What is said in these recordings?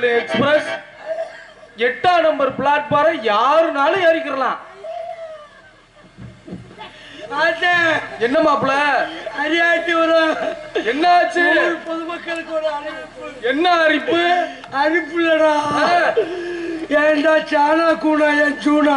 Tirunelveli express எட்டாம் number platform யாருனாலும் ஏறிக்கிறலாம் ஆட்டே என்ன மாப்பிள அரியாட்டி வரும் என்னாச்சு ஊர் பொதுமக்களுக்கு ஒரு அழைப்பு என்ன அரிப்பு அனுப்புலடா ஏண்டா சானா கூனா என் சூனா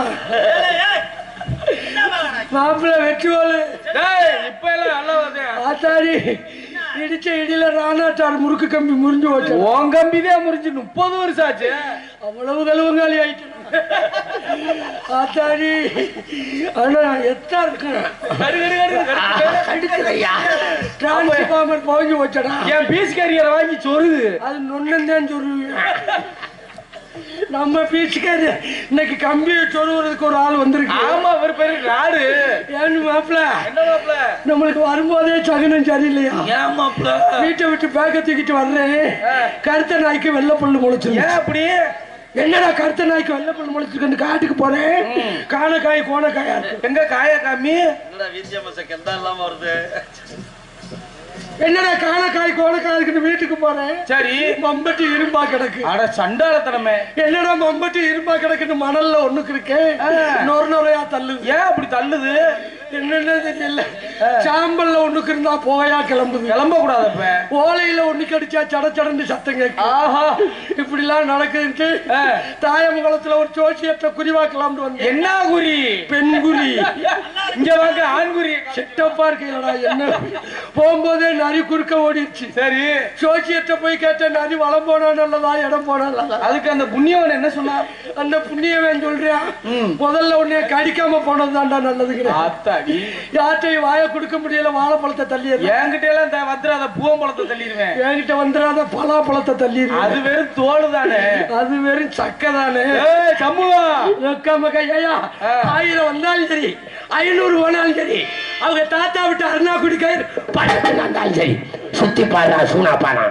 மாப்பிள்ள வெற்றிவாளு டேய் இப்ப எல்லாம் நல்லா வருது ஆத்தாடி இடிச்ச இடியில ராணாச்சார் முறுக்கு கம்பி முறிஞ்சு போச்சு உன் கம்பிதான் முறிஞ்சு முப்பது வருஷம் ஆச்சு அவ்வளவு கழுவங்காலி ஆயிட்டு ஆத்தாடி ஆனா எத்தா இருக்கேன் கரு கரு கரு கரு டிரான்ஸ்பார்மர் பவஞ்சு போச்சடா என் பீஸ் கேரியரை வாங்கி சொருது அது நொன்னந்தான் சொல்லுவீங்க நம்ம பீச்சுக்காரு இன்னைக்கு கம்பியை சொருவுறதுக்கு ஒரு ஆள் வந்திருக்கு ஆமா அவர் பேரு ராடு ஏன்னு மாப்பிள என்ன மாப்பிள நம்மளுக்கு வரும்போதே சகுனம் சரியில்லையா ஏன் மாப்பிள வீட்டை விட்டு பேக்க தூக்கிட்டு வர்றேன் கருத்த நாய்க்கு வெள்ளை புல்லு முளைச்சிருக்கு ஏன் அப்படி என்னடா கருத்த நாய்க்கு வெள்ளை புல்லு முளைச்சிருக்கு காட்டுக்கு போறேன் காணக்காய் கோணக்காயா இருக்கு எங்க காய காமி என்னடா விஜயமச கெண்டா இல்லாம வருது என்னடா காணக்காய் கோணக்காய் இருக்குன்னு வீட்டுக்கு போறேன் சரி மம்பட்டி இரும்பா கிடக்கு அட சண்டாளத்தனமே என்னடா மம்பட்டி இரும்பா கிடக்குன்னு மணல்ல ஒண்ணுக்கு இருக்கேன் நொறு நொறையா தள்ளுது ஏன் அப்படி தள்ளுது என்னன்னு தெரியல சாம்பல்ல ஒண்ணுக்கு இருந்தா போயா கிளம்புது கிளம்ப கூடாது அப்ப ஓலையில ஒண்ணுக்கு அடிச்சா சட சடன்னு சத்தம் கேட்கும் ஆஹா இப்படி எல்லாம் நடக்குதுன்ட்டு ஆ. தாயமங்கலத்துல ஒரு ஜோசியத்தை குறிவாக்கலாம்னு வந்தேன் என்ன குறி பெண் குறி இங்க வாங்க ஆண் குறி செட்டப்பா இருக்கீங்களா என்ன போகும்போதே நரி குறுக்க ஓடிடுச்சு சரி ஜோசியத்தை போய் கேட்டேன் நரி வளம் போனா நல்லதா இடம் போனா நல்லதா அதுக்கு அந்த புண்ணியவன் என்ன சொன்னா அந்த புண்ணியவன் சொல்றியா முதல்ல உன்னைய கடிக்காம போனதுதான்டா நல்லதுங்கிறேன் ஆத்தாடி யார்ட்டையும் வாயை கொடுக்க முடியல வாழைப்பழத்தை தள்ளிடுறேன் என்கிட்ட எல்லாம் இந்த வந்துடாத பூவம்பழத்தை தள்ளிடுவேன் என்கிட்ட வந்துடாத பலாப்பழத்தை தள்ளிடுறேன் அது வெறும் தோடு தானே அது வெறும் சக்கை தானே ஏய் சமூகா ரொக்கம கையா ஆ. ஆயிரம் வந்தாலும் சரி ஐநூறு போனாலும் சரி அவங்க தாத்தா விட்டு அருணாக்குடி கயிறு பழக்கம் வந்தாலும் சரி சுத்தி பாரு சூனா பானா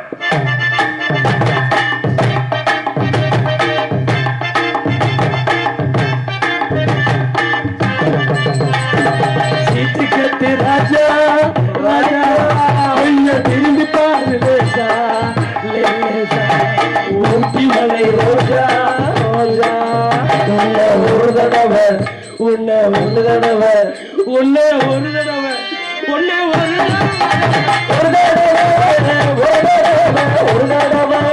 சீட்டுக்கட்டு ராஜா ராஜா கொஞ்சம் திரும்பி பாரு லேசா லேசா ஊட்டி மலை ரோஜா ரோஜா உன்னை ஒரு தடவை உன்னை ஒரு தடவை உன்னை ஒரு தடவை உன்னை ஒரு தடவை ஒரு தடவை ஒரு தடவை ஒரு தடவை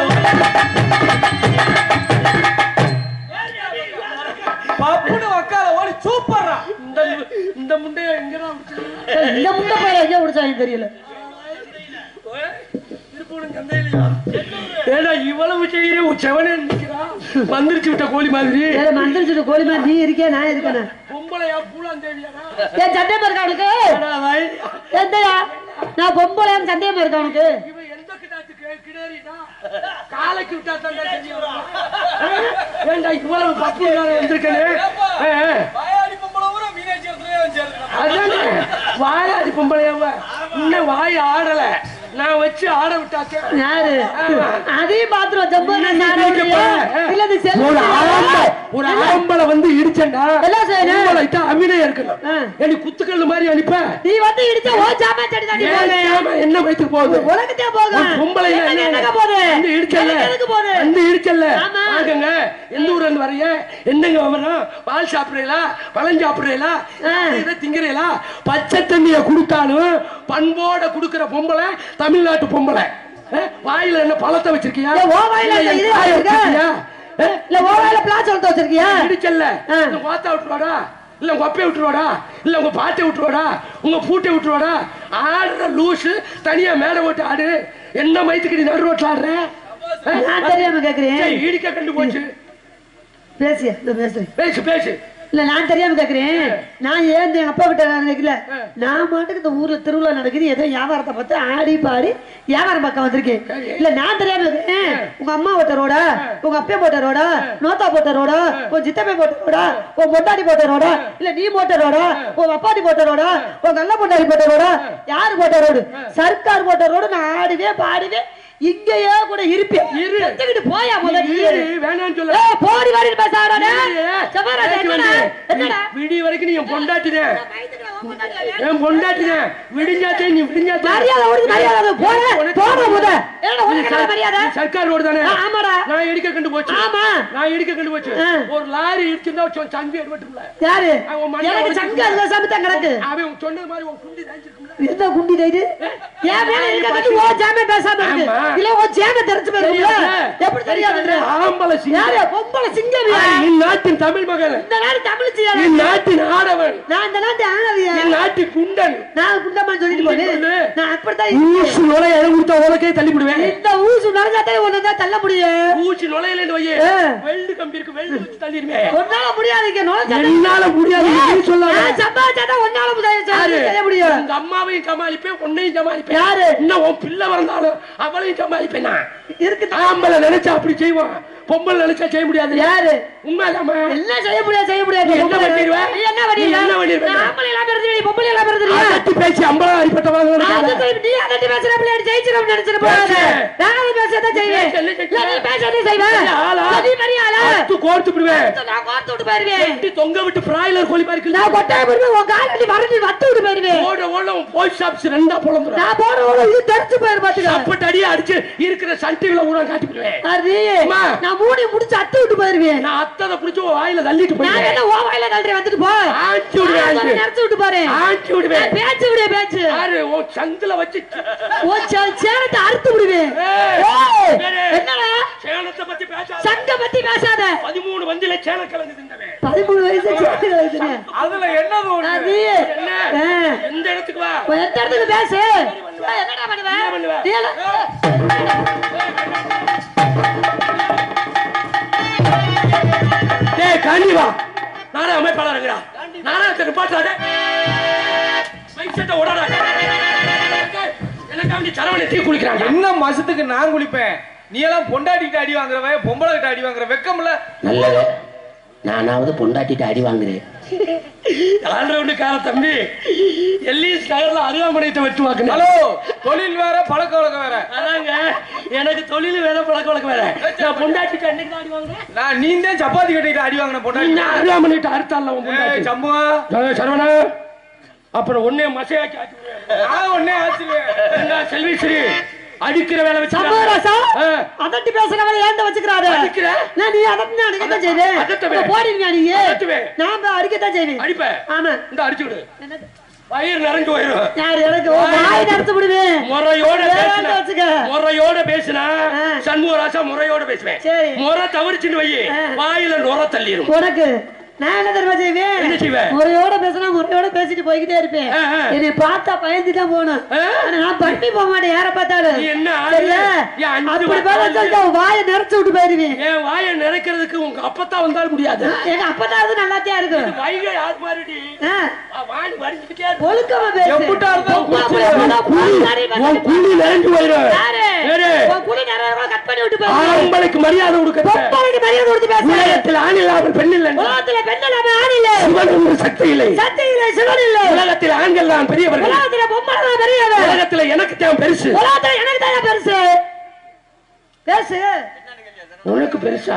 பப்புனு உக்கால ஓடி சூப்பர்ரா இந்த இந்த முண்டைய எங்கடா விட்டு இந்த முண்டை பையன் எங்க விடுச்சாங்க தெரியல ஏடா இவ்வளவு செய்யற செவனே நிக்கிறா மந்திரிச்சு விட்ட கோழி மாதிரி ஏதோ மந்திரிச்சுட்டு கோழி மாதிரி நீ இருக்கே நான் இருக்கேன் பொம்பளையா பூலாந்தேவியாடா ஏன் சந்தேகமா இருக்கா அவனுக்கு ஏடா வாய் எந்தயா நான் பொம்பளையான்னு சந்தேகமா இருக்கா அவனுக்கு இவன் எந்த கிட்டாச்சு கிடேறிடா காலைக்கு விட்டா தான் தெரியும் ஏண்டா இவ்வளவு பப்பு நான் வந்திருக்கேனே ஏ, ஏ. வாயாடி பொம்பளை ஊரா மீனாட்சி இடத்துலயே வந்து சேர்ந்துட்டான். அதானே வாயாடி பொம்பளையாவ இன்னும் வாய் ஆடல நான் வச்சு ஆட விட்டாக்க யாரு அதையும் பாத்துருவோம் ஜம்பு நான் நீ நானே கேட்க இல்லையே. போற? இல்ல இது செல்ஃபி ஒரு ஆம்பளை ஒரு இல்ல. ஆம்பளை வந்து இடிச்சேன்டா எல்லாம் செய்யணும். உங்களை இட்டா அமினையா இருக்கணும் ஆ. ஏடி குத்துக்கல்லு மாதிரி அனுப்ப நீ வந்து இடிச்சா ஓ சாமா செடி தான் நீ ஏன் போகுது. ஏன் என்ன வயித்துக்கு போகுது உனக்குத்தே போகும் ஒரு பொம்பளை எனக்கு என்னங்க போகுது வந்து இடிச்சல்ல எனக்கு எதுக்கு போகுது வந்து இடிச்சல்ல ஆமா. வாங்கங்க எந்த ஊர்ல இருந்து வரீங்க என்னங்க வரோம் பால் சாப்பிடுறீங்களா பழம் சாப்பிடுறீங்களா ஆ. இதை திங்கிறீங்களா பச்சை தண்ணிய குடுத்தாலும் பண்போட குடுக்கிற பொம்பளை தமிழ்நாட்டு பொம்பளை ஆ? வாயில என்ன பழத்தை வச்சிருக்கியா ஏன் உன் வாயில இல்ல, என் இது தாயை வச்சிருக்க? வச்சிருக்கியா? ஆ? இல்ல ஓவாயில பிளாட் சொல்லிட்டு வச்சிருக்கியா இடிச்சல்ல ஆ. உங்க கோத்தா விட்டுருவாடா இல்ல உங்க அப்பைய விட்டுருவாடா இல்ல உங்க பாட்டை விட்டுருவாடா உங்க பூட்டை விட்டுருவாடா ஆடுற லூசு தனியா மேடை ஓட்டு ஆடு என்ன மயத்துக்கு நீ நடு ரோட்ல ஆடுற ஆ? நான் தெரியாம கேக்குறேன் சரி, இடிக்க கண்டு போச்சு பேசிய இந்த பேசுறேன் பேசு பேசு இல்ல நான் தெரியாம கேக்குறேன் நான் ஏந்து எங்க அப்பா கிட்ட நினைக்கல நான் மாட்டுக்கு இந்த ஊர்ல திருவிழா நடக்குது ஏதோ வியாபாரத்தை பார்த்து ஆடி பாடி வியாபாரம் பக்கம் வந்திருக்கேன் இல்ல நான் தெரியாம இருக்கேன் உங்க அம்மா போட்ட ரோடா உங்க அப்பா போட்ட ரோடா நோத்தா போட்ட ரோடா உன் சித்தப்பை போட்ட ரோடா உன் பொட்டாடி போட்ட ரோடா இல்ல நீ போட்ட ரோடா உன் அப்பாடி போட்ட ரோடா உன் நல்ல பொட்டாடி போட்ட ரோடா யாரு போட்ட ரோடு சர்க்கார் போட்ட ரோடு நான் ஆடுவேன் பாடுவேன் இங்கேயே கூட இருப்பேன் இரு. எடுத்துக்கிட்டு போயா முதல்ல இரு, வேணாம்னு சொல்ல ஏய், போடி வாடி பேசாடா செவரா பேச்சு என்னடா வந்து, என்னடா விடிய வரைக்கும் நீ என் பொண்டாட்டினே வயித்துக்குள்ள என் பொண்டாட்டிங்க விடிஞ்சாத்தே நீ விடிஞ்சாத்தே மரியாதை உனக்கு மரியாதை அது. போடா, போடா முத. என்னடா உனக்கு என்ன மரியாதை? சர்க்கார் ரோடு தானே ஆ, ஆமாடா. நான் இடிக்க கண்டு போச்சு ஆமா. நான் இடிக்க கண்டு போச்சு ஆ. ஒரு லாரி இடிச்சிருந்தா வச்சோம் சங்கு ஏற்பட்டுல யாரு அவன் மண்டை எனக்கு உடைச்சு- சங்கு அதுல சமத்தான் கிடக்கு அவன் உன் சொன்னது மாதிரி உன் குண்டி தாங்கிருக்கும்ல எந்த குண்டி தைது ஏன் மேல இருக்க ஓ ஜாமே பேசாம இருக்கு ஆமா. இல்ல ஓ ஜாமே தெரிஞ்சு போயிருக்குல்ல தெரியாதுல? எப்படி தெரியாது ஆம்பளை யாரு சிங்கம் பொம்பளை சிங்கம் இந்நாட்டின் தமிழ் மகன் இந்த நாடு தமிழ்ச்சியா இந்நாட்டின் ஆடவன் நான் இந்த நாட்டு ஆனவியா இந்நாட்டின் குண்டன் நான் குண்டமா சொல்லிட்டு போனேன் சொல்லு. நான் அப்படித்தான் இருக்கேன். ஊசு நுழைய இடம் கொடுத்தா உலகே தள்ளி விடுவேன் இந்த ஊசு நடந்தாத்தே ஒன்னு தள்ள முடியும் ஊசி நுழையலன்னு வையே ஆ. வெள்ளு கம்பி இருக்கு வெள்ளு வச்சு தள்ளிடுவேன் ஒன்னால முடியாதுங்க நுழைஞ்சா என்னால முடியாது நீ சொல்லாத நான் சம்பாதிச்சாதான் ஒன்னால முடியாது யாரு? செய்ய முடியும் உங்க அம்மாவையும் சமாளிப்பேன் உன்னையும் சமாளிப்பேன் யாரு? இன்னும் உன் பிள்ளை வந்தாலும் அவளையும் சமாளிப்பேன் நான் இருக்குது ஆம்பளை நினைச்சா அப்படி செய்வான் பொம்பளை நினைச்சா செய்ய முடியாது யாரு உண்மைதாம்மா எல்லாம் செய்ய முடியாது செய்ய முடியாது நீ என்ன பண்ணிடுவ? நீ என்ன பண்ணிடுவ? நீ என்ன பண்ணிடுவ? நான் ஆம்பளை எல்லாம் பிறந்து நீ பொம்பளை எல்லாம் பிறந்துறியா? கட்டி பேசி அம்பளம் அடிப்பட்டவங்க அது நினைக்காத. திருப்பி நீ அதட்டி பேசுற பிள்ளை அடி ஜெயிச்சிரும் நினைச்சிட்டு போகாத. பேசு. நான் அது பேசத்தான் செய்வேன். பேசு, என்ன செய்வ? இல்ல, நீ பேசத்தான் செய்வ. பெரிய ஆளா? இல்ல, நீ பெரிய ஆளா? அத்து கோர்த்து விடுவேன் நான் கோர்த்து விட்டு போயிருவேன். கட்டி தொங்க விட்டு பிராய்லர் கோழி மாதிரி கிள்ளி நான் கொட்டாய போயிருவேன். உன் காலை அடி மறைஞ்சு வத்து விட்டு போயிருவேன். ஓட ஓட உன் போஸ்ட் ஆபீஸ் ரெண்டா புலம்புறேன் நான் போற உள்ள இது தெரிச்சு போயிரு பாத்துக்க. அப்பட்டு அடியே அடிச்சு இருக்கிற சட்டிவில ஊரம் காட்டி விடுவேன் அது, அம்மா. நான் மூடி முடிச்சு அத்து விட்டு போயிருவேன். நான் அத்தனை புடிச்சு உன் வாயில தள்ளிட்டு நான் போயிடுவேன் என்ன உன் வாயில தள்ளி வந்துட்டு போ. ஆஞ்சி விடுவேன், நான் ஆஞ்சி. நினைச்சு விட்டு போறேன். ஆஞ்சி விடுவேன் நான் பேச்சு விடு பேச்சு யாரு உன் சங்குல வச்சு உன் சே- சேலத்தை அறுத்து விடுவேன் ஏய், ஏய், வேறு. என்னடா சேலத்தை பத்தி பேசாத சங்க பத்தி பேசாத பதிமூணு வந்தில சேல கலந்து தின்னவன் பதிமூணு வயசு சேர்த்து கழிச்சுனேன். அதுல என்னது ஒண்ணு அது என்ன ஆ, எந்த இடத்துக்கு வா உன் எந்த இடத்துக்கு பேசு ஏய், என்னடா பண்ணுவ? என்ன பண்ணுவ? நீ எல்லாம் டேய் காண்டி வா நானே அமைப்பாளர் இருக்கிறா நானே நிப்பாட்டாத மைக் செட்ட ஓடாத எனக்காண்டி சரவணை டீ குளிக்கிறாங்க என்ன மாசத்துக்கு நான் குளிப்பேன் நீ எல்லாம் பொண்டாட்டிட்டு அடி வாங்குறவ பொம்பளை கிட்ட அடி வாங்குற வெக்கம்ல நல்லது நானாவது பொண்டாட்டிட்டு அடி வாங்குறேன் ஆல்ரவுண்டு கால தம்பி எல்லிஸ் நகர்ல அருவாமனையத்தை வெட்டு வாக்குனேன் ஹலோ தொழில் வேற பழக்க வழக்கம் வேற அதாங்க எனக்கு தொழில் வேற பழக்க வழக்கம் வேற நான் பொண்டாட்டிட்டு அன்னைக்கு தான் அடி வாங்குறேன் நான் நீ தான் சப்பாத்தி கட்டிட்டு அடி வாங்கின நீ பொண்டாட்டி அருவாமனைட்டு அறுத்தால உன் ஏய், பொண்டாட்டி சம்புவா ஏய், சரவணா அப்புறம் ஒன்னே மசையாக்கி ஆக்கி விடுவேன். நான் ஒன்னே ஆச்சுவேன் என்ன செல்விஸ்ரீ அடிக்கிற வேலை வச்சு சம்பவராசா, அதட்டி பேசுறவரை ஏன்டா வச்சுக்கிறாரு? அடிக்கிற? நான் நீ அதட்டினா அடிக்கத்தான் செய்வேன். அதட்டுவேன். இப்ப போடுவீங்க நீ. அதட்டுவேன். நான் போய் அடிக்கத்தான் செய்வேன். அடிப்ப ஆமா. இந்த அடிச்சு விடு என்னது? வயிறு நிறைஞ்சு போயிரும் யாரு எனக்கு ஓ, வாய் நடத்து விடுவேன். முறையோட வேற பேசினா ஆள்கிட்ட வச்சுக்க. முறையோட பேசினா ஆ. சண்முகராசா முறையோட பேசுவேன் சரி. முறை தவறிச்சுன்னு வை ஆ. வாயில நுர தள்ளிரும் உனக்கு நான் என்ன தெரியுமா செய்வேன் என்ன செய்வ? முறையோட பேசினா முறையோட பேசிட்டு போய்கிட்டே இருப்பேன் ஆ, ஆ. என்னை பார்த்தா பயந்து தான் போகணும் ஆ? ஆனா நான் பண்ணி போக மாட்டேன் யார பார்த்தாலும் நீ என்ன ஆளு? சரியா? ஏன் அஞ்சு அப்படி வார்த்தை பேர ஆளு? சொல்லிட்டு அவன் வாயை நிறைச்சு விட்டு போயிருவேன் என் வாயை நிறைக்கிறதுக்கு உங்க அப்பத்தான் வந்தாலும் முடியாது எங்க அப்பதான் அது நல்லாத்தியா இருக்கும் வைகை யார் மாதிரிடி ஆ, வாணி வடிச்சுக்கிட்டே இருக்கு. ஒழுக்கமா பேசு எப்புட்டா இருந்தா பொம்பளை புள்ளைய போனா பால்காரி உன் வந்து குழி நிறைஞ்சு போயிரும் யாரு? வேறு. உன் குடி நிறைய கூட cut பண்ணி விட்டு போயிரு. ஆம்பளைக்கு மரியாதை கொடுக்க பொம்பளைக்கு மரியாதை கொடுத்து பேசு. உலகத்தில் ஆண் இல்லாமல் பெண் இல்லை உலகத்துல பெண் இல்லாம ஆண் இல்ல. சிவன் என்று சக்தி இல்லை சக்தி இல்ல, சிவன் இல்ல. உலகத்தில் ஆண்கள் தான் பெரியவர்கள் உலகத்துல பொம்பளை தான் பெரியவன். உலகத்தில் எனக்கு தான் பெருசு உலகத்துல எனக்கு தான் பெருசு பேசு உனக்கு பெருசா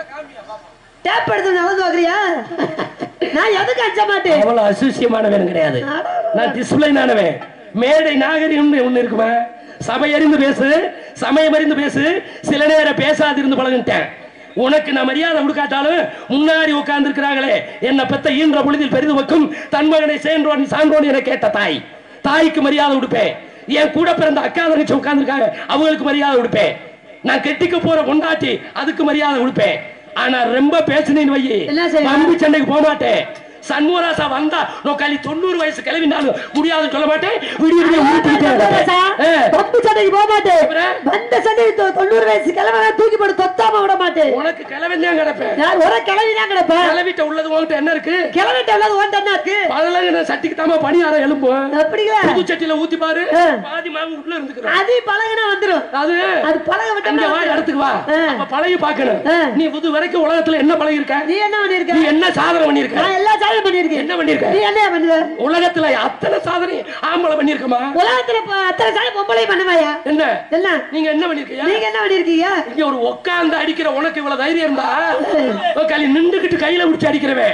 டேப் எடுத்து நடந்து வாக்குறியா நான் எதுக்கு அஞ்ச மாட்டேன் அவ்வளவு அசூசியமானவன் கிடையாது நான் டிசிப்ளைனானவன் மேடை நாகரிகம்னு ஒண்ணு இருக்குமா சபை அறிந்து பேசு சமயம் அறிந்து பேசு சில நேரம் பேசாதிருந்து பழகிட்டேன் உனக்கு நான் மரியாதை கொடுக்காட்டாலும் முன்னாடி உட்கார்ந்து இருக்கிறாங்களே என்ன பெத்த ஈன்ற பொழுதில் பெரிது வைக்கும் தன் மகனை சேர்ந்தோன் சான்றோன் என கேட்ட தாய் தாய்க்கு மரியாதை கொடுப்பேன் என் கூட பிறந்த அக்கா தங்கச்சி உட்கார்ந்துருக்காங்க அவங்களுக்கு மரியாதை கொடுப்பேன் நான் கெட்டிக்க போற பொண்டாட்டி அதுக்கு மரியாதை கொடுப்பேன் ஆனா ரொம்ப பேசுனேன்னு வையி என்ன செய்வ? பம்பு சண்டைக்கு போக மாட்டேன் சண்முகராசா வந்தா நோக்காளி தொண்ணூறு வயசு கிளவினாலும் முடியாதுன்னு சொல்ல மாட்டேன் விடிய விடிய ஊத்திக்கிட்டே இருப்பேன். ஆ. பம்பு சண்டைக்கு போக மாட்டேன் அப்புறம்? வந்த சண்டைக்கு தொ- தொண்ணூறு வயசு கிழமை தூக்கி போட்டு தொத்தாம விட மாட்டேன் உனக்கு கிளவன் தான் கிடப்பேன் நான் ஒரு கிளவி தான் கிடப்பேன் கிளவிட்ட உள்ளது உன்கிட்ட என்ன இருக்கு கிளவிட்ட உள்ளது ஓன் என்ன இருக்கு பழகின சட்டிக்கு தாமா பணியாரம் எழும்பும் அப்படிங்களா புது சட்டியில ஊத்தி பாரு ஆ. பாதி மாவு உள்ள இருந்துக்கிறோம் அது பழகினா வந்துரும் அது அது பழக அங்க வா விட்டோம்னா இடத்துக்கு வா ஆ. அப்ப பழகி பார்க்கணும் ஆ. நீ புது வரைக்கும் உலகத்துல என்ன பழகி இருக்க நீ என்ன பண்ணிருக்க நீ என்ன சாதனை பண்ணிருக்க நான் எல்லா சாதனையும் பண்ணிருக்கேன் என்ன பண்ணிருக்க நீ என்ன பண்ணுவ உலகத்துல அத்தனை சாதனை ஆம்பளை பண்ணிருக்கமா உலகத்துல இப்ப அத்தனை சாதனை பொம்பளை பண்ணுவாயா என்ன என்ன நீங்க என்ன பண்ணிருக்கீங்க நீங்க என்ன பண்ணிருக்கீங்க இங்க ஒரு உட்கார்ந்து அடிக்கிற உனக்கு இவ்வளவு தைரியம் இருந்தா களி நின்றுகிட்டு கையில பிடிச்சு அடிக்கிறவன்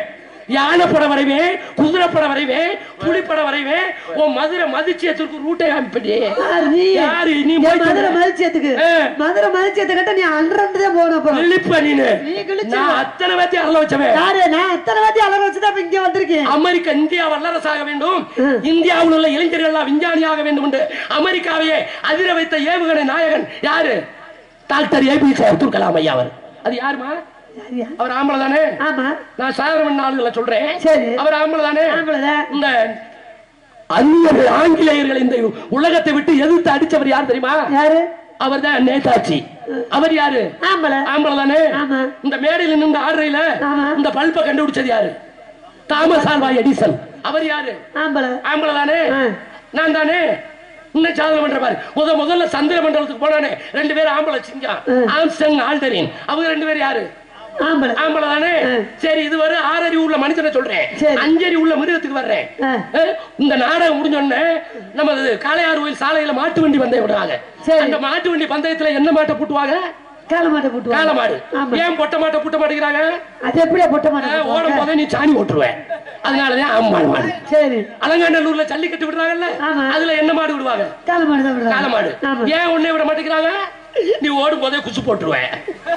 யானை படம் வரைவேன் குதிரை படம் வரைவேன் புலி படம் வரைவேன் உன் மதுரை மதிச்சியத்திற்கு ரூட்டை காமிப்படி யாரு நீ யாரு நீ என் போயிட்டு மதுரை வர. மதிச்சத்துக்கு ஆ. மதுரை மதிச்சத்தை கட்ட நீ அன்றண்டு தான் போகணும் அப்போ கிழிப்ப நீனு நீ கிழிச்சு நான் அத்தனை பேர்த்தையும் அருள வச்சவன் யாரு நான் அத்தனை வாத்தி அலற வச்சுதான் இப்ப இங்க வந்திருக்கேன் அமெரிக்கா இந்தியா வல்லரசாக வேண்டும் இந்தியாவில் உள்ள இளைஞர்கள் எல்லாம் விஞ்ஞானியாக வேண்டும் என்று அமெரிக்காவையே அதிர வைத்த ஏவுகணை நாயகன் யாரு டாக்டர் ஏபிஜே அப்துல் கலாம் ஐயா அவர் அது யாருமா யாரியா? அவர் ஆம்பளை தானே ஆமா நான் சாதாரண ஆளுகளை சொல்றேன் சரி. அவர் ஆம்பளை தானே ஆம்பளைதான். இந்த அந்நியர்கள் ஆங்கிலேயர்கள் இந்த உலகத்தை விட்டு எதிர்த்து அடிச்சவர் யார் தெரியுமா யாரு அவர் தான் நேதாஜி அவர் யாரு ஆம்பளை ஆம்பளை தானே ஆமா. இந்த மேடையில் நின்று ஆடுறையில ஆமா. இந்த பல்பை கண்டுபிடிச்சது யாரு தாமஸ் ஆல்வா எடிசன் அவர் யாரு ஆம்பளை ஆம்பளை தானே ஆ. நான் தானே இன்னும் சாதனை பண்ற பாரு முத முதல்ல சந்திர மண்டலத்துக்கு போனானே ரெண்டு பேரும் ஆம்பளை சிங்கம் ஆம்ஸ்டங் ஆல்டரின் அவங்க ரெண்டு பேரும் யாரு ஆம்பளை ஆம்பளை தானே சரி இது வரை ஆறறி உள்ள மனுஷனை சொல்றேன் சரி. அஞ்சறி உள்ள மிருகத்துக்கு வர்றேன் ஆ. அஹ், இந்த நாடகம் முடிஞ்ச உடனே நம்ம இது காளையார் கோயில் சாலையில மாட்டு வண்டி பந்தயம் விடுறாங்க சரி. அந்த மாட்டு வண்டி பந்தயத்துல என்ன மாட்டை பூட்டுவாங்க கால மாட்டை போட்டு காளை மாடு ஆமா ஏன் பொட்டை மாட்டை பூட்ட மாட்டேங்கிறாங்க அது எப்படியா பொட்ட அஹ், மாட்டை ஓடும் போதே நீ சாணி ஓட்டுருவேன் அதனாலதான் ஆமாடு மாடு சரி அலங்காநல்லூர்ல ஜல்லிக்கட்டு விடுறாங்கல்ல ஆமா. அதுல என்ன மாடு விடுவாங்க கால மாடு தான் விடுறாங்க. காளை மாடு ஆமா ஏன் உன்னை விட மாட்டேங்கிறாங்க நீ ஓடும் போதே குசு போட்டுருவேன்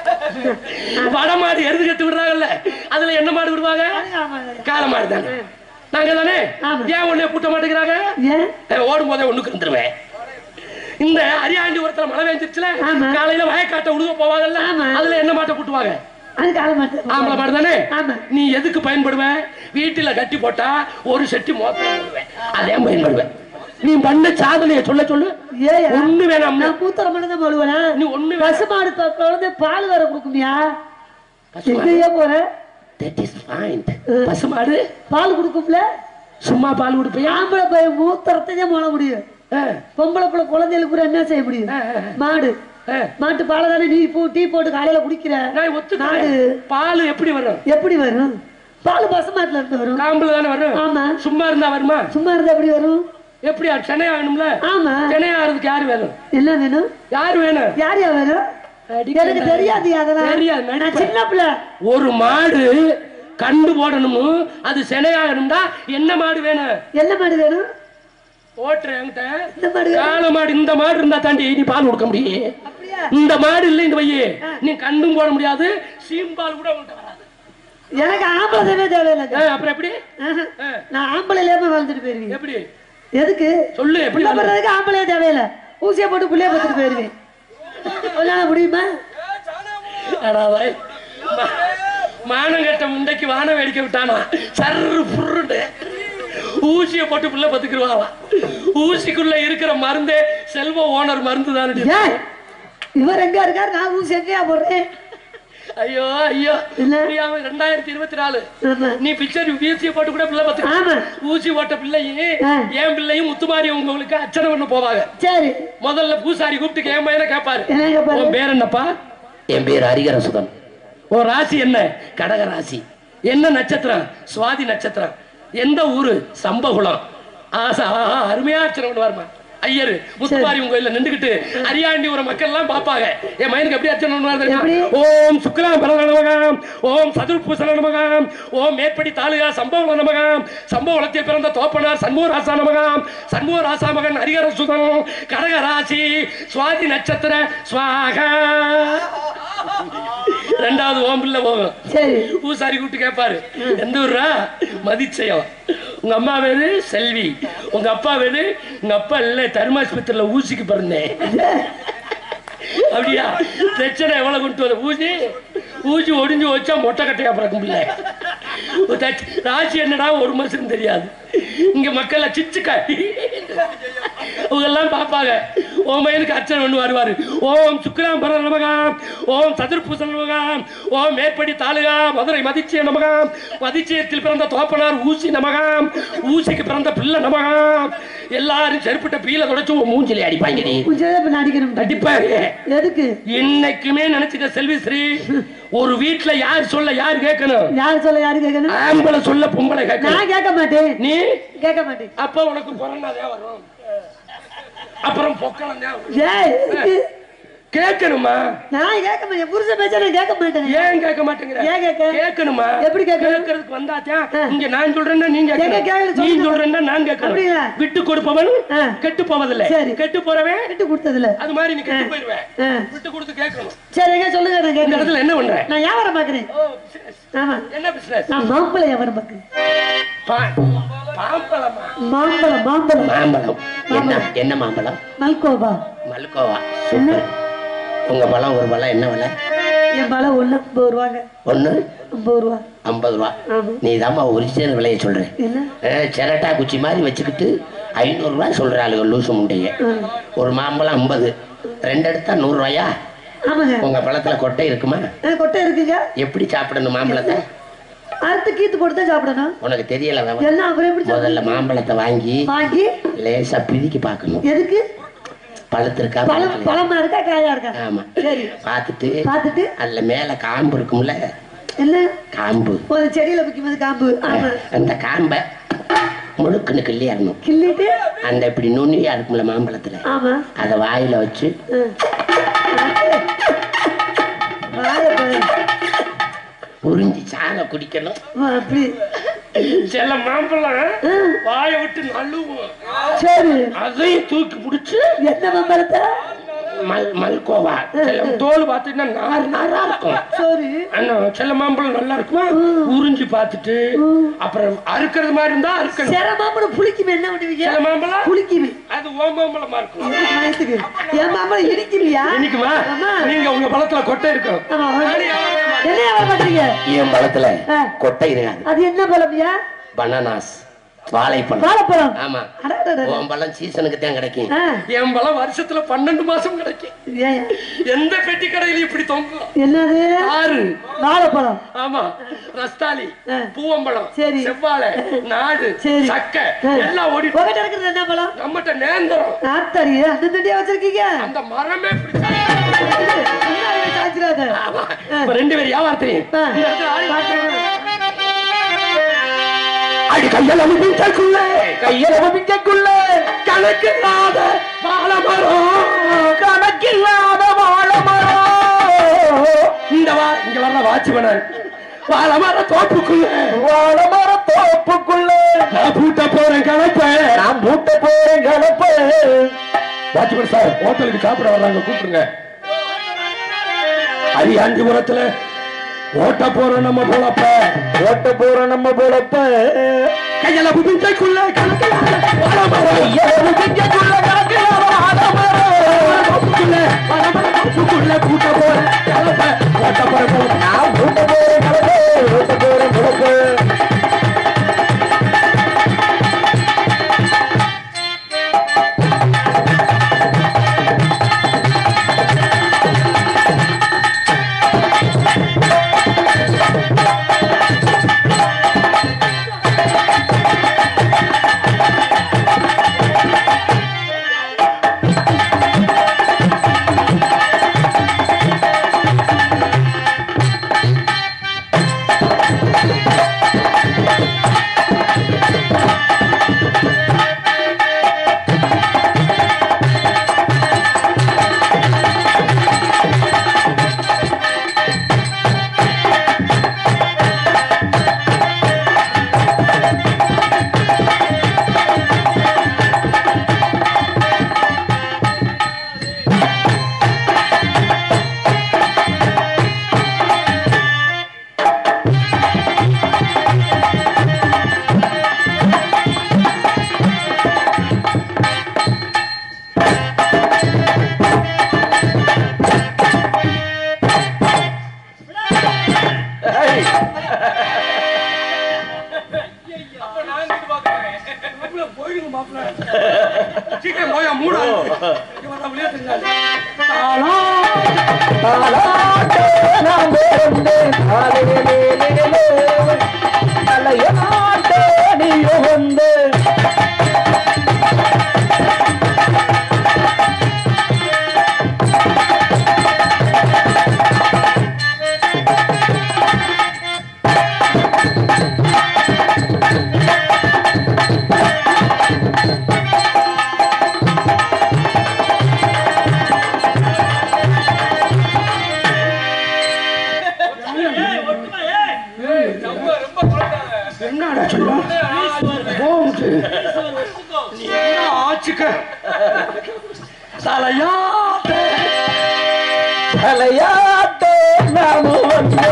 வட மாடு எருது கட்டு விடுறாங்கல்ல அதுல என்ன மாடு விடுவாங்க காளை மாடு தானே நாங்க தானே ஆமா. ஏன் உன்னை பூட்ட மாட்டேங்கிறாங்க ஏன் அஹ், ஓடும் போதே ஒண்ணுக்கு இருந்துருவேன் இந்த அரியாண்டி ஒருத்தர மழை பெஞ்சிருச்சுல ஆமா. காலையில வயக்காட்ட உழுக போவாங்கல்ல ஆமா. அதுல என்ன மாட்டை பூட்டுவாங்க அது கால மாட்டை ஆம்பளை மாடு தானே ஆமா. நீ எதுக்கு பயன்படுவ வீட்டுல கட்டி போட்டா ஒரு செட்டி மோசம் போடுவேன் அதே பயன்படுவேன் நீ பண்ண சாதனையை சொல்ல சொல்லு ஏயா ஒண்ணு வேணாம் நான் மூத்தர மட்டும் தான் போடுவேனா நீ ஒண்ணு பசு மாடு தொ- குழந்தை பால் வேற கொடுக்குமியா பசுமாடு எங்கேயா போற தட் இஸ் ஃபைன் பசுமாடு பால் கொடுக்கும்ல சும்மா பால் கொடுப்பியா ஆம்பளை பையன் மூத்தரத்தையும் போட முடியும் பொம்பளை பிள்ளை குழந்தைகளுக்கு கூட என்ன செய்ய முடியும் மாடு மாட்டு பாலை தானே நீ பூ டீ போட்டு காலையில குடிக்கிற நான் ஒத்துக்கிறேன் மாடு பால் எப்படி வரும் எப்படி வரும் பால் பசுமாட்டுல இருந்து வரும் காம்புல தானே வரும் ஆமா சும்மா இருந்தா வருமா சும்மா இருந்தா எப்படி வரும் எப்படி சென்னை ஆகணும்ல ஆமா சென்னை ஆகிறதுக்கு யாரு வேணும் என்ன வேணும் யாரு வேணும் யார் யார் வேணும் எனக்கு தெரியாது அதெல்லாம் தெரியாது, நான் நடிப்பேன். சின்ன பிள்ளை ஒரு மாடு கண்டு போடணும் அது செனையாகணும்டா என்ன மாடு வேணும் என்ன மாடு வேணும் ஓட்டுற என்கிட்ட இந்த மாடு வேணும். காளை மாடு இந்த மாடு இருந்தா தாண்டி நீ பால் கொடுக்க முடியும் அப்படியா இந்த மாடு இல்லை இந்த வையே நீ கண்டும் போட முடியாது சீம்பால் கூட உன்கிட்ட வராது எனக்கு ஆம்பளை தேவே தேவையில்லை ஆ, அப்புறம் எப்படி ஆஹா. ஆ, நான் ஆம்பளை இல்லாம வாழ்ந்துட்டு போயிருவேன் எப்படி எதுக்கு சொல்லு எப்படி பிள்ளை பண்றதுக்கு ஆம்பளையே தேவையில்லை ஊசியை போட்டு பிள்ளைய பார்த்துட்டு போயிருவேன் உன்னால முடியுமா அடா வை. மா- மானம் கட்ட முண்டைக்கு வானம் வேடிக்கை விட்டானா சர்ரு புருண்டு ஊசியை போட்டு புள்ள பத்துக்குருவாளா ஊசிக்குள்ள இருக்கிற மருந்தே செல்வ ஓனர் மருந்து தானடி ஏன் இவர் எங்க இருக்காரு நான் ஊசி எங்கேயா போடுறேன் ஐயோ ஐயோ என்ன? புரியாம ரெண்டாயிரத்தி இருபத்தி நாலு ஆமா. நீ பிக்சர் ஊசியை போட்டு கூட பிள்ளை பத்து ஆமா ஊசி போட்ட பிள்ளையும் ஆ. என் பிள்ளையும் முத்துமாரி உங்களுக்கு அர்ச்சனை பண்ண போவாங்க சரி முதல்ல பூசாரி கூப்பிட்டு என் பையனை கேட்பாரு என்ன கேட்பாரு? உன் பேர் என்னப்பா என் பேர் ஹரிகரசுதன் உன் ராசி என்ன கடக ராசி என்ன நட்சத்திரம் சுவாதி நட்சத்திரம் எந்த ஊரு சம்பகுளம் ஆசா ஆஹா, அருமையா அர்ச்சனை பண்ணுவாருமா ஐயரு முத்துமாரி உங்க கோயில்ல நின்றுகிட்டு அரியாண்டி ஒரு மக்கள் எல்லாம் பாப்பாங்க என் மயனுக்கு எப்படி அர்ச்சனை பண்ணுவாரு தெரியுமா? எப்படி? ஓம் சுக்லாம் பரத நமகாம் ஓம் சதுர்பூசண நமகாம் ஓம் மேற்படி தாலுகா சம்பவ நமகாம் சம்பவத்தில் பிறந்த தோப்பனார் சண்முக ராசா நமகாம் சண்முக ராசா மகன் ஹரிகர சுதன் கடக ராசி சுவாதி நட்சத்திர சுவாகா ரெண்டாவது ஓம் பிள்ளை போகும் சரி பூசாரி கூப்பிட்டு கேட்பாரு எந்த ஊர்ரா மதிச்சயம் உங்க அம்மா பேரு செல்வி உங்க அப்பா பேரு உங்க அப்பா இல்ல தருமாஸ்பத்திரியில ஊசிக்கு பிறந்தேன் அப்படியா பிரச்சனை எவ்வளவு கொண்டு வர ஊசி ஊசி ஒடிஞ்சு வச்சா மொட்டை கட்டையா பிறக்கும் பிள்ளை தச்சு- ராசி என்னடா ஒரு மாசம் தெரியாது இங்க மக்கள் சிச்சு காட்டி அவங்க எல்லாம் பார்ப்பாங்க ஓம் மயனுக்கு அர்ச்சனை ஒன்று வருவாரு ஓம் சுக்ராம் பர நமகாம் ஓம் சதுர்பூசன் நமகாம் ஓம் மேற்படி தாலுகா மதுரை மதிச்சிய நமகாம் மதிச்சியத்தில் பிறந்த தோப்பனார் ஊசி நமகாம் ஊசிக்கு பிறந்த பிள்ளை நமகாம் எல்லாரும் செருப்பிட்ட பீல தொடச்சு உன் மூஞ்சிலே அடிப்பாங்க நீ கொஞ்சம் இப்ப நடிக்கணும் அடிப்பாங்க எதுக்கு இன்னைக்குமே நினைச்சுக்க செல்விஸ்ரீ ஒரு வீட்டுல யார் சொல்ல யார் கேட்கணும் யார் சொல்ல யாரு கேட்கணும் ஆம்பளை சொல்ல பொம்பளை கேட்கணும் நான் கேட்க மாட்டேன் நீ கேட்க மாட்டேன் அப்ப உனக்கு கொரோனா தான் வரும் அப்புறம் பொக்களம் தான் வரும். ஏய் எதுக்கு? கேட்கணுமா நான் கேட்க மாட்டேன் என் புருஷன் பேச்ச நான் கேட்க மாட்டேன் ஏன் கேட்க மாட்டேங்கிற ஏன் கேட்க? கேட்கணுமா எப்படி கேட்கணும்? கேட்கறதுக்கு வந்தாத்தான் இங்க நான் சொல்றேன்னா நீங்க எங்க கேட்கணும் கேட்கணும் நீ சொல்லுங்க. சொல்றேன்னா நான் கேட்கணும் அப்படியா? விட்டு கொடுப்பவன் ஆ. கெட்டு போவதில்லை சரி. கெட்டு போறவன் விட்டு கொடுத்ததுல அது மாதிரி நீ கெட்டு போயிருவேன் ஆ. விட்டு கொடுத்து கேட்கணும் சரி எங்க சொல்லுங்க நான் இந்த கேட்கறேன் இடத்துல என்ன பண்ற நான் வியாபாரம் பாக்குறேன் ஓ, business. ஆமா என்ன பிசினஸ் நான் மாம்பழ வியாபாரம் பாக்குறேன் பாம்பளமா மாம்பழம் மாம்பழம் மாம்பழம் என்ன என்ன மாம்பழம் மல்கோவா மல்கோவா சூப்பர் உங்க பழம் ஒரு பழம் என்ன விலை என் பழம் ஒண்ணு ஐம்பது ரூபாங்க ஒண்ணு ஐம்பது ரூபா ஐம்பது ரூபா ஆமா நீ தாம்மா ஒரிஜினல் விலையை சொல்றேன் என்ன செரட்டா குச்சி மாதிரி வச்சுக்கிட்டு ஐநூறுரூவா சொல்ற ஆளுங்க லூசு முண்டைய ஒரு மாம்பழம் ஐம்பது ரெண்டு எடுத்தா நூறுரூவாயா ஆமாங்க உங்க பழத்துல கொட்டை இருக்குமா ஆ, கொட்டை இருக்குங்க எப்படி சாப்பிடணும் மாம்பழத்தை அறுத்து கீத்து போட்டு தான் சாப்பிடணும் உனக்கு தெரியல விவரம். எல்லாம் அப்புறம் எப்படி சாப்பிட- முதல்ல மாம்பழத்தை வாங்கி வாங்கி லேசா பிரிக்கி பார்க்கணும் எதுக்கு பழுத்திருக்கா பழம் பழத்தில்லையா? பழமா இருக்கா காயா இருக்கா ஆமா சரி பார்த்துட்டு பார்த்துட்டு அதுல மேல காம்பு இருக்கும்ல என்ன காம்பு ஒரு செடியில வைக்கும் போது காம்பு ஆமா அந்த காம்பை முழுக்குன்னு கிள்ளியாடணும் கிள்ளிட்டு அந்த இப்படி நுண்ணியா இருக்கும்ல மாம்பழத்துல ஆமா அதை வாயில வச்சு ஆ. வாயை பாரு. உறிஞ்சி சாக குடிக்கணும் ஆ, அப்படி சில மாம்பழம் ஆ, வாயை விட்டு நழுவும் சரி அதையும் தூக்கி பிடிச்சு என்ன மம்பளத்தை மல் மல்கோவா சில தோல் பார்த்தீங்கன்னா நார் நாரா இருக்கும் சரி ஆனா சில மாம்பழம் நல்லா இருக்குமா உறிஞ்சி பார்த்துட்டு அப்புறம் அறுக்கிறது மாதிரி இருந்தா அறுக்கணும் சில மாம்பழம் புளிக்குமே என்ன பண்ணுவீங்க சில மாம்பழம் புளிக்குமே அது ஓ மாம்பழமா இருக்கும் வயசுக்கு என் மாம்பழம் இடிக்கலையா இன்னைக்குமா ஆமா. நீங்க உங்க பழத்துல கொட்டை இருக்கும் ஆமா என்ன வர மாட்டீங்க என் பழத்துல ஆ. கொட்டை இருக்காது அது என்ன பழம்யா பனானாஸ் வாழைப்பழம் வாழைப்பழம் ஆமா அடடடட. உன் பழம் சீசனுக்கு தான் கிடைக்கும் ஆ, என் பழம் வருஷத்துல பன்னெண்டு மாசம் கிடைக்கும் ஏன்? எந்த பெட்டி கடையில இப்படி தொங்கும் என்னது ஆறு வாழைப்பழம் ஆமா ரஸ்தாலி ஆ. பூவம்பழம் சரி. செவ்வாழை நாடு சரி. சக்கை ஆ. எல்லாம் ஓடி உங்ககிட்ட இருக்கிறது என்ன பழம் நம்மகிட்ட நேந்திரம் ஆத்தாடி அந்த தண்டியா வச்சிருக்கீங்க அந்த மரமே பிடிச்சா முன்னாடி சாய்ச்சிடாத. இப்ப ரெண்டு பேரும் வியாபாரத்தையும் ஆ. இந்த இடத்துல ஆடி பார்க்கணும். அடி கையளவு பிஞ்சைக்குள்ளே கையளவு பிஞ்சைக்குள்ளே கணக்கில்லாத வாழமரம் கணக்கில்லாத வாழமரம் இந்த வா இங்க வர்ற வாட்சிமணன் வாழமர தோப்புக்குள்ள வாழமர தோப்புக்குள்ள நான் பூட்ட போறேன் கலப்ப நான் பூட்ட போறேன் கலப்ப வாட்சிமன் சார் ஹோட்டலுக்கு சாப்பிட வர்றாங்க கூப்பிடுங்க அரியாண்டிபுரத்துல ஓட்ட போறோம் நம்ம போலப்ப ஓட்ட போறோம் நம்ம போலப்ப கையில புதிஞ்சைக்குள்ள கணக்கில்லாத வாழமரம் கையில புதிஞ்சைக்குள்ள கணக்கில்லாத வாழமரம் தோப்புக்குள்ள வாழமரம் தோப்புக்குள்ள கூட்ட போறேன் கலப்ப ஓட்ட போறேன் நான் கூட்ட போறேன் கலப்ப ஓட்ட போறேன் கலப்ப சீக்கிரம் போயா மூடா இவன் தான் விளையாட்டுங்க ஆ போட்டு நீ என்ன ஆச்சுக்க தலையாட்டே தலையாட்டே நாம வந்து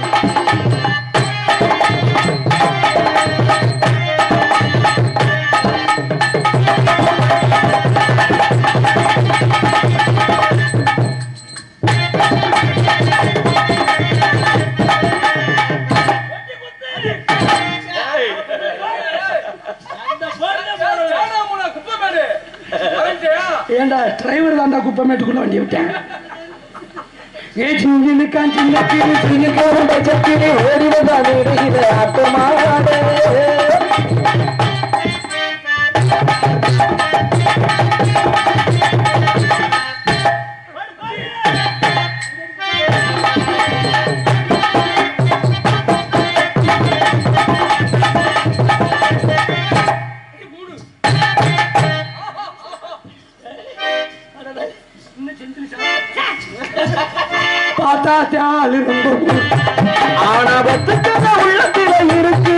சாணாமுனா குப்பைமேடு கரெக்டா ஏண்டா டிரைவர் தாண்டா குப்பமேட்டுக்குள்ள வண்டி விட்டேன் ஏ சிங்கினு காஞ்சின கிளி சிங்க கோரண்ட சக்கினி ஓடி வந்தா வீடு ஆட்டமாடு பார்த்தா தியால் ரொம்ப ஆணவத்துக்கு உள்ளத்தில இருக்கு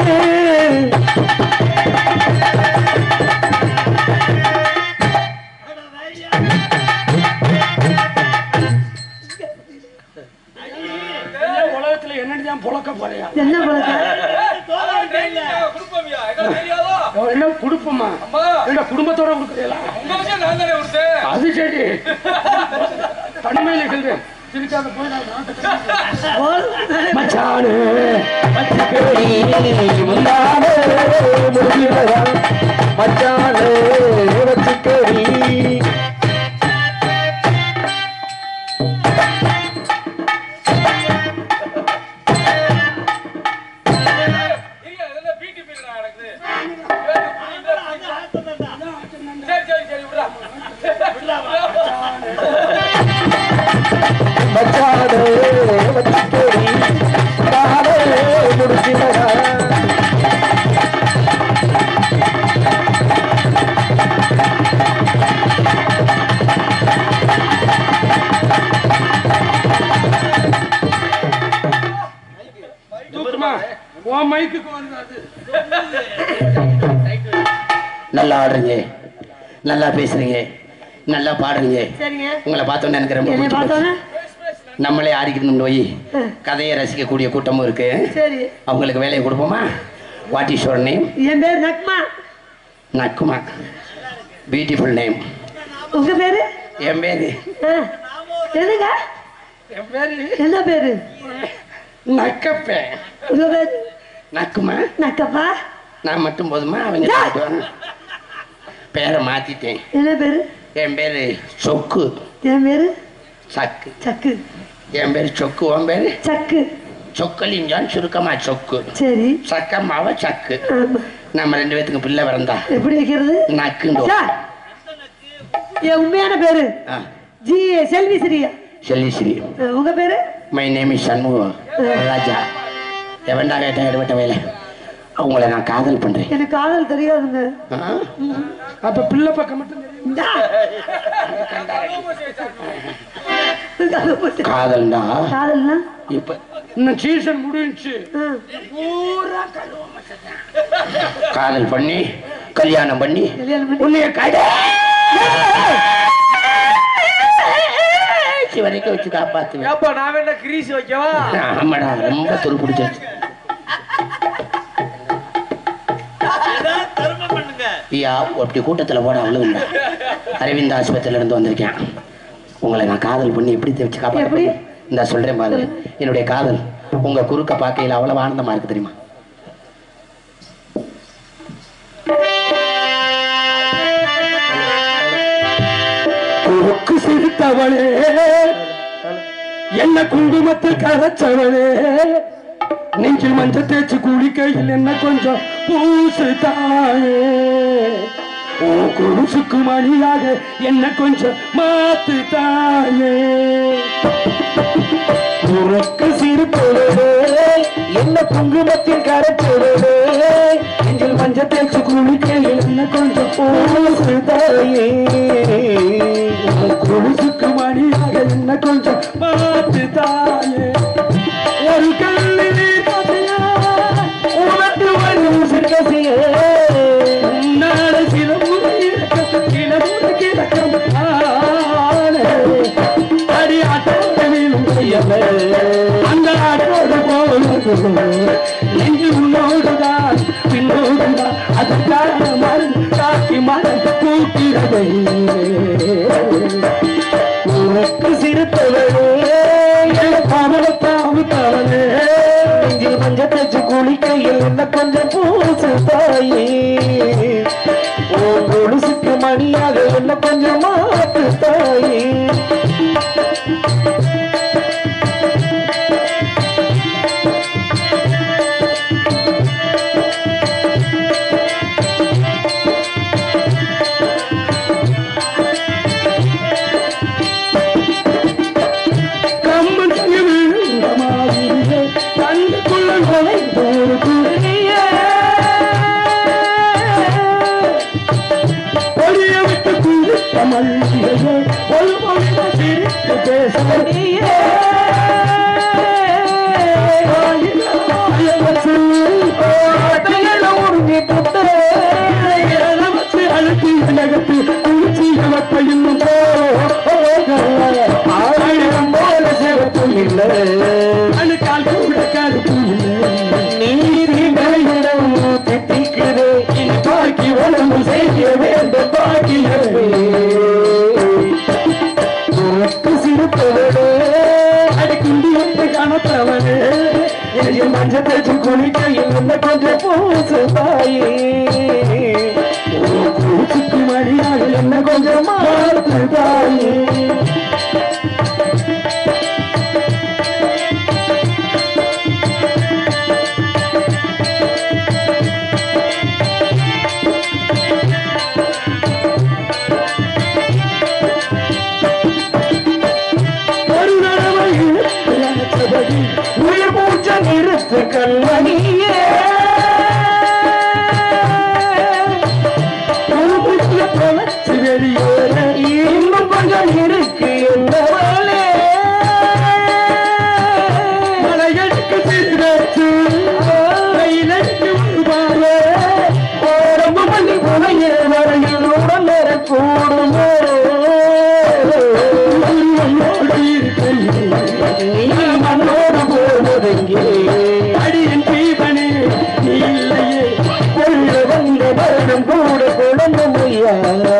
உலகத்துல என்னன்னு புழக்க போறியா என்ன பழக்க குடுப்பமியா எங்களுக்கு தெரியாதோ என்ன குடுப்பமா அம்மா என்ன குடும்பத்தோட கொடுக்குறீங்களா உங்க விஷயம் நான் தானே கொடுத்தேன் அது சரி தனிமையில சொல்றேன் சிரிக்காத போய் நான் நாட்டை மச்சானு மச்சிக்கடி முந்தானு முடியலையா மச்சானு வச்சுக்கடி இருங்க, இதெல்லாம் பிடி பீரியடா நடக்குது. சரி, சரி, சரி, விட்றா. மச்சானு வச்சுக்கடி தானே முடிச்சிலையா தூக்குமா உன் மைக்குக்கு வந்தாது நல்லா ஆடுறீங்க நல்லா பேசுறீங்க நல்லா பாடுறீங்க சரிங்க உங்களை பார்த்தோன்னே எனக்கு ரொம்ப என்னை பிடிச்சி போச்சு. பார்த்தோன்னே நம்மளே ஆடிக்கணும் போய் கதையை ரசிக்கக்கூடிய கூட்டமும் இருக்கு சரி அவங்களுக்கு வேலையை கொடுப்போமா வாட் இஸ் யுவர் நேம் என் பேர் நக்மா நக்குமா பியூட்டிஃபுல் நேம் உங்க பேரு என் பேரு ஆ, எதுங்க என் பேரு என்ன பேரு நக்கப்பே உங்க பேரு நக்குமா நக்கப்பா நான் மட்டும் போதுமா அவங்க சொல்லிட்டு பேரை மாத்திட்டேன் என்ன பேரு என் பேரு சொக்கு என் பேரு சக்கு சக்கு என் பேரு சொக்கு உன் பேரு சக்கு சொக்கலிஞ்சான் சுருக்கமா சொக்கு சரி சக்கம்மாவ சக்கு ஆமா நம்ம ரெண்டு பேத்துக்கு பிள்ளை பிறந்தா எப்படி வைக்கிறது நக்குண்டு சார், என் உண்மையான பேரு ஆ, ஜி செல்வி ஸ்ரீயா செல்லி ஸ்ரீ ஆ, உங்க பேரு my name is Shanmugam Raja எவன்டா கேட்டா எடுபட்ட வேலை அவங்கள நான் காதல் பண்றேன் எனக்கு காதல் தெரியாதுங்க ஆ? அப்ப பிள்ளை பக்கம் மட்டும் தெரியும். இந்தா. காதல்டா காதல்னா இப்ப இன்னும் சீசன் முடிஞ்சுச்சு ஆ, காதல் பண்ணி கல்யாணம் பண்ணி கல்யாணம் பண்ணி உன்னைய கடை வரைக்கும் வச்சு காப்பாத்துவேன் ஏப்பா நான் வேணா கிரீஸ் வைக்கவா ஆமாடா ரொம்ப துரு பிடிச்சிருச்சு தர்மம் பண்ணுங்க ஐயா அப்படி கூட்டத்தில் போட அவ்வளவுண்டா அரவிந்த் ஆஸ்பத்திரியில இருந்து வந்திருக்கேன் உங்களை நான் காதல் பண்ணி எப்படி வச்சு காப்பாற்ற எப்படி? இந்த சொல்றேன் பாருங்க என்னுடைய காதல் உங்க குறுக்க பார்க்கையில் அவ்வளவு ஆனந்தமா இருக்கு தெரியுமா குறுக்கு சிரித்தவளே என்ன குங்குமத்தில் கரைச்சவளே நெஞ்சில் மஞ்சள் தேய்ச்சி குளிக்கையில் என்ன கொஞ்சம் பூசு தாயே ஓ குருசுக்கு மணியாக என்ன கொஞ்சம் மாத்து தாயே உனக்கு சிரிப்பவளே என்ன குங்குமத்தில் கரைச்சவளே நெஞ்சில் மஞ்சள் தேய்ச்சி குளிக்கையில் என்ன கொஞ்சம் பூசு தாயே குருசுக்கு மணியாக என்ன கொஞ்சம் பார்த்து தாயே ஒரு கல்லிலே பார்த்தியா உனக்கு வந்து சிற்கசியே அதற்கான மருந்து காக்கி மருந்து கூட்டிறதை உனக்கு சிறுத்தவனே பவளத்தாவு தவனே நெஞ்சில் மஞ்சள் தச்சு குளிக்கையில் என்ன கொஞ்சம் பூசு தாயே உன் கொலுசுக்கு மணியாக என்ன கொஞ்சம் மாத்து தாயே கம்மன் விழுந்த மாதிரியே கண்ணுக்குள்ள நுழைந்த ஒரு குருவியே. ஒளிய விட்டு குளித்த மல்லிகையே, ஒரு பொழுது சிரித்து பேசறியே. ஆயிரம் சொல்லு, ஆயிரம் உருகி புட்டு, நமக்கு அழுத்தி நகர்த்தி குளிச்சி நமக்கு இன்னும் ஆயிரம் போல சிறப்பு இல்லை அழுக்கால் கூட கருப்பு இல்லை நீதி மலையிடம் திட்டிக்குது இனி பாக்கி உடம்பு செய்ய வேண்டும் பாக்கியமே உனக்கு சிறுத்தவனே அடிக்குண்டி என்று கணத்தவனே என் மஞ்சள் தேச்சு குளிக்கையில் என்ன கொஞ்சம் பூசு தாயே பூச்சுக்கு மணியாக என்ன கொஞ்சம் மாற்று தாயே ஒரு தடவை இழுத்து அணைத்தபடி உயிர் மூச்ச நிறுத்து கண்மணியே ஒரு புத்திய தொலைச்சு வெளியேற இன்னும் கொஞ்சம் இருக்கு என்றவளே மலையடிக்கு சிறுகாற்று வெயிலடிக்கு வருவாரே ஓரம்பு பண்ணி புனைய வரையில் உடல் கூடுமோ உயிரோடு இருக்கையில் நீ மண்ணோடு போவதெங்கே அடியின் தீபனே நீ இல்லையே கொள்ள வந்த மரணம் கூட குழந்த முடியா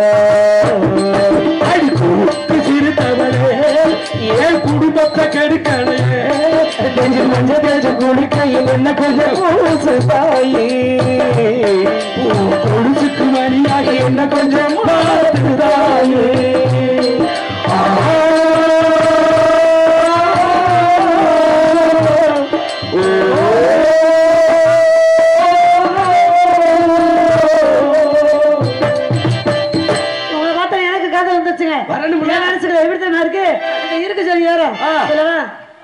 அடி கூட்டு சிறுத்தவனே ஏன் குடும்பத்தை கெடுக்கணையே நெஞ்சில் மஞ்சள் தேஜ குளிக்கையில் என்ன கொஞ்சம் பூசு தாயே உன் கொலுசுக்கு மணியாக என்ன கொஞ்சம் மாத்து தாயே உங்களை பார்த்தா எனக்கு கதை வந்துச்சுங்க வரணும்ல? என் மனசுல எப்படி தெரியுமா இருக்கு இங்க இருக்கு சரி யாரும் ஆ. சொல்லவா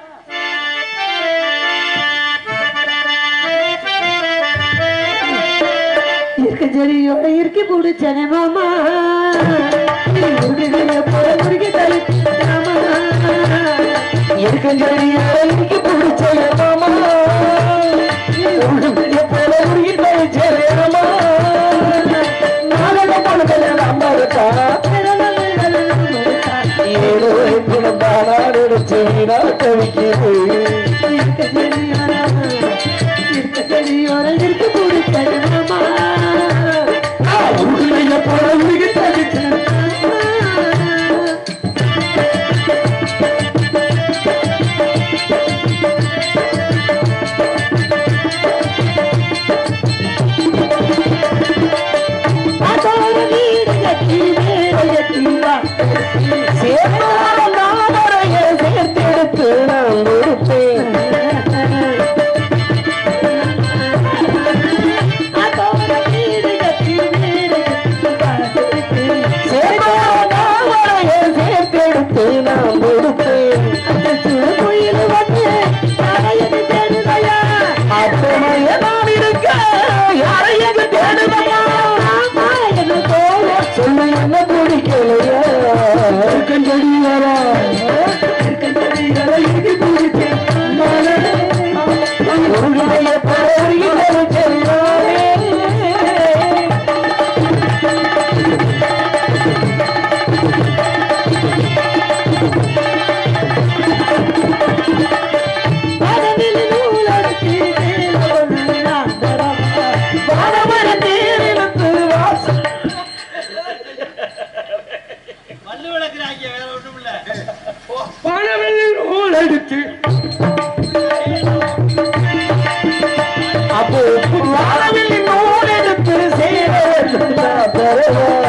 இருக்கு செடியோட இருக்கு பிடிச்சனே மாமா இருக்கு போல முருகி தலை மாமா இருக்கும் செடிக்கு பிடிச்ச மாமா உருளைய போல உருகிட்ட சேரமா நாளை பணத்தில் அம்மா இருக்கா ஏழு குணம் தானா நினைச்சு வீணா கவிக்கிறது இருக்கு பிடிச்சனே மாமா உருளைய போல உருகிட்ட அதோட வீடு கட்டி மேல கட்டி வா சேர்த்தெடுத்து நான் கொடுப்பேன் அதோட வீடு கட்டி மேல கட்டி வா சேர்த்தெடுத்து நான் கொடுப்பேன் குயில் வந்து தாயது தேடுதையா அப்பமைய நான் இருக்க யாரை எங்க தேடுவையா ஆமா என்ன போல சொல்லு என்ன பிடிக்கலையா இருக்க வருவோம்